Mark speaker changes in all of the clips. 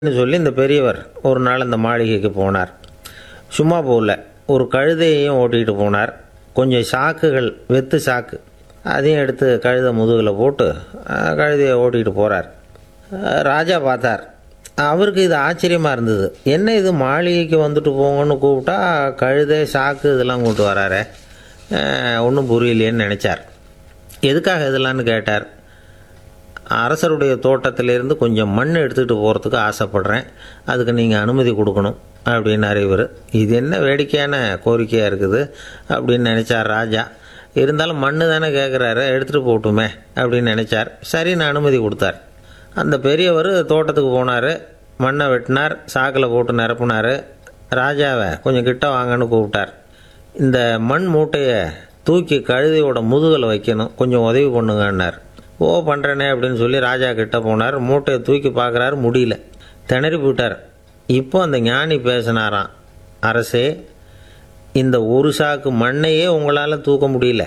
Speaker 1: ன்னு சொல்லி இந்த பெரியவர் ஒரு நாள் இந்த மாளிகைக்கு போனார் சும்மா போகல ஒரு கழுதையையும் ஓட்டிகிட்டு போனார் கொஞ்சம் சாக்குகள் வெத்து சாக்கு அதையும் எடுத்து கழுதை முதுகில் போட்டு அஹ், கழுதையை ஓட்டிகிட்டு போகிறார் ராஜா பார்த்தார் அவருக்கு இது ஆச்சரியமாக இருந்தது என்ன இது மாளிகைக்கு வந்துட்டு போங்கன்னு கூப்பிட்டா கழுதை சாக்கு இதெல்லாம் கூப்பிட்டு வராரே ஒன்றும் புரியலையேன்னு நினச்சார் எதுக்காக இதெல்லாம்னு கேட்டார் அரசருடைய தோட்டத்திலிருந்து கொஞ்சம் மண் எடுத்துக்கிட்டு போகிறதுக்கு ஆசைப்படுறேன் அதுக்கு நீங்கள் அனுமதி கொடுக்கணும் அப்படின்னாரு இவர் இது என்ன வேடிக்கையான கோரிக்கையாக இருக்குது அப்படின்னு நினச்சார் ராஜா இருந்தாலும் மண்ணு தானே கேட்குறாரு எடுத்துகிட்டு போகட்டுமே அப்படின்னு நினச்சார் சரி நான் அனுமதி கொடுத்தார் அந்த பெரியவர் தோட்டத்துக்கு போனார் மண்ணை வெட்டினார் சாக்கில் போட்டு நிரப்புனார் ராஜாவை கொஞ்சம் கிட்ட வாங்கன்னு கூப்பிட்டார் இந்த மண் மூட்டையை தூக்கி கழுதையோட முதுகில் வைக்கணும் கொஞ்சம் உதவி பண்ணுங்கன்னார் ஓ பண்ணுறேனே அப்படின்னு சொல்லி ராஜா கிட்ட போனார் மூட்டையை தூக்கி பார்க்குறாரு முடியல திணறி போயிட்டார் இப்போ அந்த ஞானி பேசினாராம் அரசே இந்த ஒரு சாக்கு மண்ணையே உங்களால் தூக்க முடியல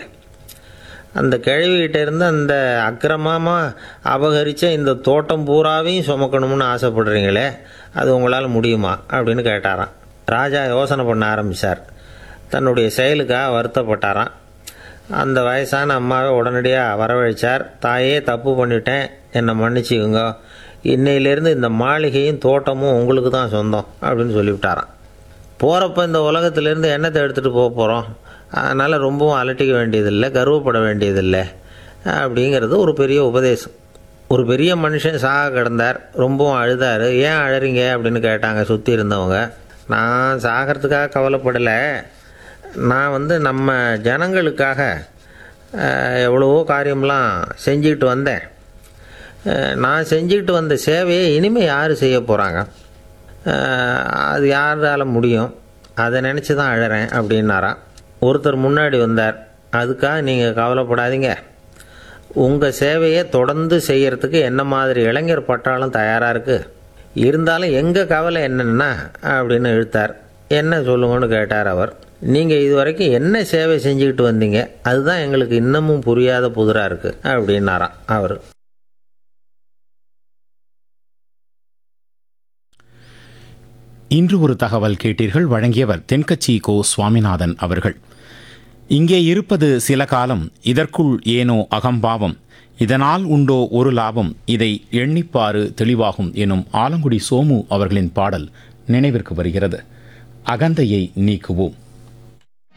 Speaker 1: அந்த கிழவிகிட்ட இருந்து அந்த அக்கிரமமாக அபகரித்த இந்த தோட்டம் பூராவையும் சுமக்கணும்னு ஆசைப்படுறீங்களே அது உங்களால் முடியுமா அப்படின்னு கேட்டாராம் ராஜா யோசனை பண்ண ஆரம்பித்தார் தன்னுடைய செயலுக்காக வருத்தப்பட்டாராம் அந்த வயசான அம்மாவை உடனடியாக வரவழைச்சார் தாயே தப்பு பண்ணிட்டேன் என்னை மன்னிச்சுக்குங்க இன்னையிலேருந்து இந்த மாளிகையும் தோட்டமும் உங்களுக்கு தான் சொந்தம் அப்படின்னு சொல்லிவிட்டாராம் போகிறப்ப இந்த உலகத்திலேருந்து என்னத்தை எடுத்துகிட்டு போக போகிறோம் அதனால் ரொம்பவும் அலட்டிக்க வேண்டியதில்லை கர்வப்பட வேண்டியதில்லை அப்படிங்கிறது ஒரு பெரிய உபதேசம் ஒரு பெரிய மனுஷன் சாக கிடந்தார் ரொம்பவும் அழுதார் ஏன் அழறீங்க அப்படின்னு கேட்டாங்க சுற்றி இருந்தவங்க நான் சாகிறதுக்காக கவலைப்படலை நான் வந்து நம்ம ஜனங்களுக்காக அஹ், எவ்வளவோ காரியம்லாம் செஞ்சுக்கிட்டு வந்தேன் அஹ், நான் செஞ்சுக்கிட்டு வந்த சேவையை இனிமேல் யார் செய்ய போகிறாங்க அது யாரால் முடியும் அதை நினச்சி தான் அழறேன் அப்படின்னாராம் ஒருத்தர் முன்னாடி வந்தார் அதுக்காக நீங்கள் கவலைப்படாதீங்க உங்கள் சேவையை தொடர்ந்து செய்யறதுக்கு என்ன மாதிரி இளைஞர் பட்டாளம் தயாராக இருக்குது இருந்தாலும் எங்கள் கவலை என்னென்னா அப்படின்னு இழுத்தார் என்ன சொல்லுங்கன்னு கேட்டார் அவர் நீங்கள் இது வரைக்கும் என்ன சேவை செஞ்சுக்கிட்டு வந்தீங்க அதுதான் எங்களுக்கு இன்னமும் புரியாத புதிராக இருக்குது அப்படின்னாராம் அவர்
Speaker 2: இன்று ஒரு தகவல் கேட்டீர்கள் வழங்கியவர் தென்கட்சி கோ சுவாமிநாதன் அவர்கள் இங்கே இருப்பது சில காலம் இதற்குள் ஏனோ அகம்பாவம் இதனால் உண்டோ ஒரு லாபம் இதை எண்ணிப்பாரு தெளிவாகும் எனும் ஆலங்குடி சோமு அவர்களின் பாடல் நினைவிற்கு வருகிறது அகந்தையை நீக்குவோம்